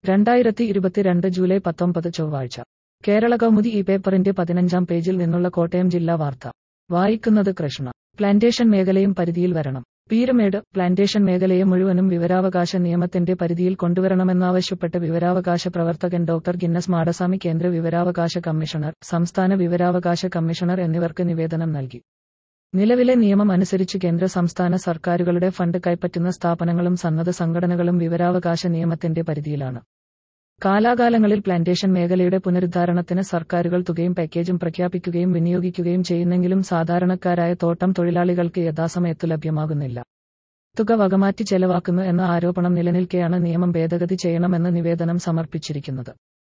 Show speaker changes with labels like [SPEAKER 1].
[SPEAKER 1] രണ്ടായിരത്തി ഇരുപത്തിരണ്ട് ജൂലൈ പത്തൊമ്പത് ചൊവ്വാഴ്ച കേരള കൗമുദി ഈ പേപ്പറിന്റെ പതിനഞ്ചാം പേജിൽ നിന്നുള്ള കോട്ടയം ജില്ലാ വാർത്ത വായിക്കുന്നത് കൃഷ്ണ പ്ലാന്റേഷൻ മേഖലയും പരിധിയിൽ വരണം പീരുമേട് പ്ലാന്റേഷൻ മേഖലയെ മുഴുവനും വിവരാവകാശ നിയമത്തിന്റെ പരിധിയിൽ കൊണ്ടുവരണമെന്നാവശ്യപ്പെട്ട് വിവരാവകാശ പ്രവർത്തകൻ ഡോക്ടർ ഗിന്നസ് മാടസ്വാമി കേന്ദ്ര വിവരാവകാശ കമ്മീഷണർ സംസ്ഥാന വിവരാവകാശ കമ്മീഷണർ എന്നിവർക്ക് നിവേദനം നൽകി നിലവിലെ നിയമം അനുസരിച്ച് കേന്ദ്ര സംസ്ഥാന സർക്കാരുകളുടെ ഫണ്ട് കൈപ്പറ്റുന്ന സ്ഥാപനങ്ങളും സന്നദ്ധ സംഘടനകളും വിവരാവകാശ നിയമത്തിന്റെ പരിധിയിലാണ് കാലാകാലങ്ങളിൽ പ്ലാന്റേഷൻ മേഖലയുടെ പുനരുദ്ധാരണത്തിന് സർക്കാരുകൾ തുകയും പാക്കേജും പ്രഖ്യാപിക്കുകയും വിനിയോഗിക്കുകയും ചെയ്യുന്നെങ്കിലും സാധാരണക്കാരായ തോട്ടം തൊഴിലാളികൾക്ക് യഥാസമയത്തു ലഭ്യമാകുന്നില്ല തുക വകമാറ്റി ചെലവാക്കുന്നു എന്ന ആരോപണം നിലനിൽക്കെയാണ് നിയമം ഭേദഗതി ചെയ്യണമെന്ന് നിവേദനം സമർപ്പിച്ചിരിക്കുന്നത്